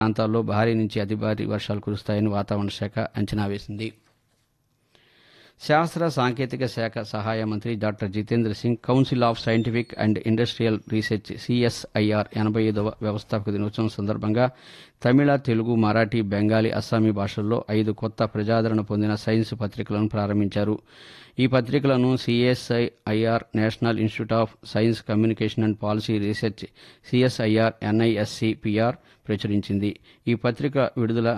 ప్రాంతాల్లో భారీ నుంచి అతి భారీ వర్షాలు కురుస్తాయని వాతావరణ శాఖ అంచనా వేసింది శాస్త్ర సాంకేతిక శాఖ సహాయ మంత్రి doctor Jitendra Singh council of scientific and industrial research CSIR ఎనభై ఐదవ వ్యవస్థాపక దినోత్సవం సందర్భంగా తమిళ తెలుగు మరాఠీ బెంగాలీ అస్సామీ భాషల్లో ఐదు కొత్త ప్రజాదరణ పొందిన సైన్స్ పత్రికలను ప్రారంభించారు ఈ పత్రికలను CSIR national institute of science communication and policy research CSIR NISC PR ప్రచురించింది ఈ పత్రిక విడుదల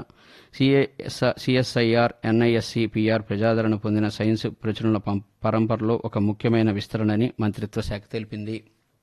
సిఎస్ఐఆర్ ఎన్ఐఎస్సి పిఆర్ ప్రజాదరణ పొందిన సైన్స్ ప్రచురణల పం- పరంపరలో ఒక ముఖ్యమైన విస్తరణని మంత్రిత్వ శాఖ తెలిపింది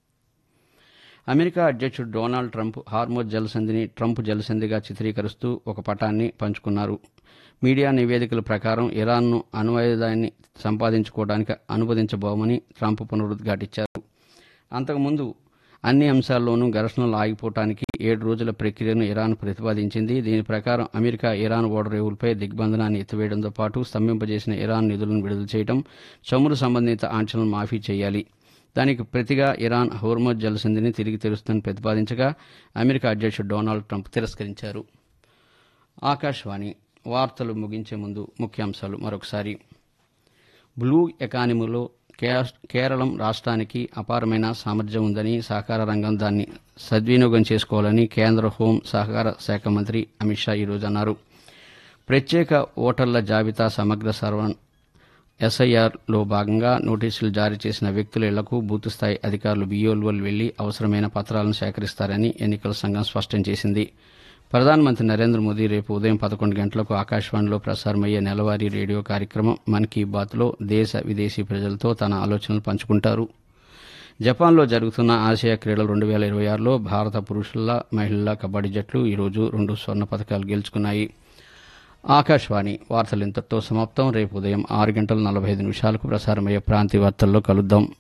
అమెరికా అధ్యక్షుడు డొనాల్డ్ ట్రంప్ హార్మోజ్ జలసంధిని ట్రంప్ జలసంధిగా చిత్రీకరిస్తూ ఒక పటాన్ని పంచుకున్నారు మీడియా నివేదికల ప్రకారం ఇరాన్ను అణ్వాయుధాన్ని సంపాదించుకోవడానికి అనువదించబోమని ట్రంప్ పునరుద్ఘాటించారు అంతకుముందు అన్ని అంశాల్లోనూ ఘర్షణలు ఆగిపోవటానికి ఏడు రోజుల ప్రక్రియను ఇరాన్ ప్రతిపాదించింది దీని ప్రకారం అమెరికా ఇరాన్ ఓడరేవులపై దిగ్బంధనాన్ని ఎత్తివేయడంతో పాటు స్తంభింపజేసిన ఇరాన్ నిధులను విడుదల చేయడం చమురు సంబంధిత ఆంక్షలను మాఫీ చేయాలి దానికి ప్రతిగా ఇరాన్ హోర్మోజ్ జలసంధిని తిరిగి తెరుస్తుందని ప్రతిపాదించగా అమెరికా అధ్యక్షుడు డొనాల్డ్ ట్రంప్ తిరస్కరించారు ఆకాశవాణి వార్తలు ముగించే ముందు ముఖ్యాంశాలు మరొకసారి బ్లూ ఎకానమీలో కే- కేరళం రాష్ట్రానికి అపారమైన సామర్థ్యం ఉందని సహకార రంగం దాన్ని సద్వినియోగం చేసుకోవాలని కేంద్ర హోం సహకార శాఖ మంత్రి అమిత్ షా ఈరోజు అన్నారు ప్రత్యేక ఓటర్ల జాబితా సమగ్ర సర్వన్ ఎస్ఐఆర్లో భాగంగా నోటీసులు జారీ చేసిన వ్యక్తుల ఇళ్లకు బూత్ స్థాయి అధికారులు బియోల్వోలు వెళ్లి అవసరమైన పత్రాలను సేకరిస్తారని ఎన్నికల సంఘం స్పష్టం చేసింది ప్రధానమంత్రి నరేంద్ర మోదీ రేపు ఉదయం పదకొండు గంటలకు ఆకాశవాణిలో ప్రసారమయ్యే నెలవారీ రేడియో కార్యక్రమం మన్ కీ బాత్లో దేశ విదేశీ ప్రజలతో తన ఆలోచనలు పంచుకుంటారు జపాన్లో జరుగుతున్న ఆసియా క్రీడలు రెండు వేల ఇరవై ఆరులో భారత పురుషుల మహిళల కబడ్డీ జట్లు ఈరోజు రెండు స్వర్ణ పథకాలు గెలుచుకున్నాయి ఆకాశవాణి వార్తలు ఇంతటితో సమాప్తం రేపు ఉదయం ఆరు గంటల నలభై ఐదు నిమిషాలకు ప్రసారమయ్యే ప్రాంతీయ వార్తల్లో కలుద్దాం